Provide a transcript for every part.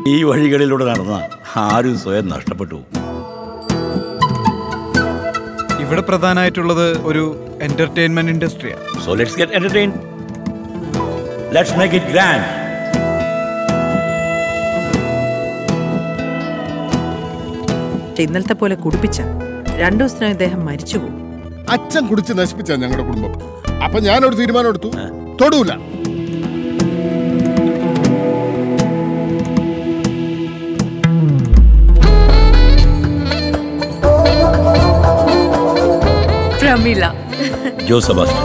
ഈ വഴികളിലൂടെ നടന്ന ആരും സ്വയം നഷ്ടപ്പെട്ടു പോകും. ഇവിടെ പ്രധാനമായിട്ടുള്ളത് ഒരു എന്റർടൈൻമെന്റ് ഇൻഡസ്ട്രിയാണ് So let's get entertained. Let's make it grand. പക്ഷെ ഇന്നലത്തെ പോലെ കുടിപ്പിച്ച രണ്ടു ദിവസത്തിനകം ഇദ്ദേഹം മരിച്ചുപോകും അച്ഛൻ കുടിച്ച് നശിപ്പിച്ച ഞങ്ങളുടെ കുടുംബം അപ്പൊ ഞാനൊരു തീരുമാനം എടുത്തു തൊടൂല പ്രമിള ജോ സെബാസ്റ്റ്യൻ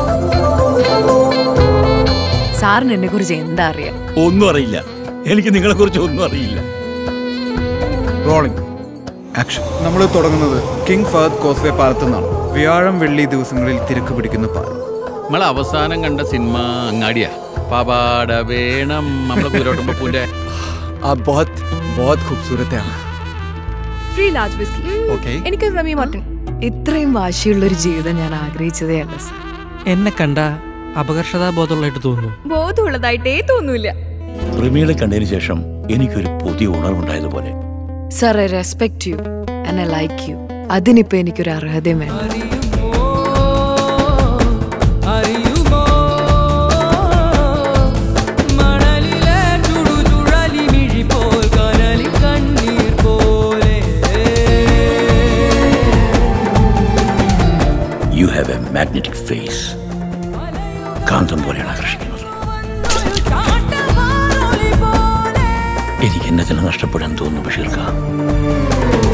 സാറിന് എന്നെ കുറിച്ച് എന്താ അറിയാം ഒന്നും അറിയില്ല എനിക്ക് നിങ്ങളെ കുറിച്ച് ഒന്നും അറിയില്ല റോളിംഗ് ആക്ഷൻ നമ്മൾ തുടങ്ങുന്നത് കിങ് ഫഹദ് കോസ്വേ പാലത്തു നിന്നാണ് വ്യാഴം വെള്ളി ദിവസങ്ങളിൽ തിരക്ക് പിടിക്കുന്ന പാലം നമ്മൾ അവസാനം കണ്ട സിനിമ അങ്ങാടിയാ പാവാട വേണം നമ്മളെ കുതിരോട്ടുമ്പൂന്റെ बहुत बहुत खूबसूरत है ഫ്രീ ലാർജ് വിസ്കി ഓക്കെ എനിക്ക് റമി മാർട്ടിൻ ഇത്രയും വാശിയുള്ള ഒരു ജീവിതം ഞാൻ ആഗ്രഹിച്ചതേ അല്ല സർ എന്നെ കണ്ട അപകർഷതാബോധമുള്ളതായിട്ട് തോന്നുന്നു ബോധമുള്ളതായിട്ടേ തോന്നൂല പ്രമീളെ കണ്ടതിന് ശേഷം എനിക്കൊരു പുതിയ ഉണർവുണ്ടായതുപോലെ sir I respect you and I like you അതിനിപ്പോ എനിക്കൊരു അർഹതയും വേണ്ട you have a magnetic face കാന്തം പോലെയാണ് ആകർഷിക്കുന്നത് എനിക്ക് എന്നെ തന്നെ നഷ്ടപ്പെടാൻ തോന്നുന്നു ബഷീർ ഖാൻ